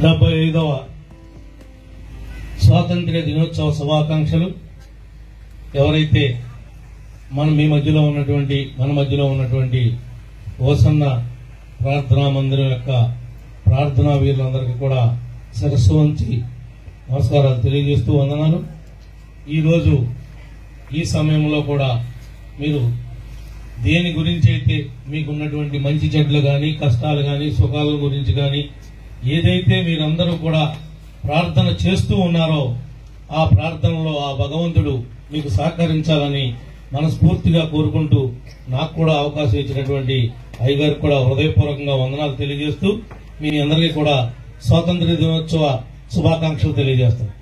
డెబ్బై ఐదవ స్వాతంత్ర్య దినోత్సవ శుభాకాంక్షలు ఎవరైతే మన మీ మధ్యలో ఉన్నటువంటి మన మధ్యలో ఉన్నటువంటి ఓసన్న ప్రార్థనా మందిరం యొక్క ప్రార్థనా వీరులందరికీ కూడా శిరస్సు వంచి నమస్కారాలు తెలియజేస్తూ వందనాలు ఈరోజు ఈ సమయంలో కూడా మీరు దేని గురించి అయితే మీకున్నటువంటి మంచి చెడ్లు కానీ కష్టాలు కానీ సుఖాల గురించి కానీ ఏదైతే మీరందరూ కూడా ప్రార్థన చేస్తూ ఉన్నారో ఆ ప్రార్థనలో ఆ భగవంతుడు మీకు సహకరించాలని మనస్ఫూర్తిగా కోరుకుంటూ నాకు కూడా అవకాశం ఇచ్చినటువంటి అయ్యగారికి కూడా హృదయపూర్వకంగా వందనాలు తెలియజేస్తూ మీ అందరికీ కూడా స్వాతంత్ర దినోత్సవ శుభాకాంక్షలు తెలియజేస్తాను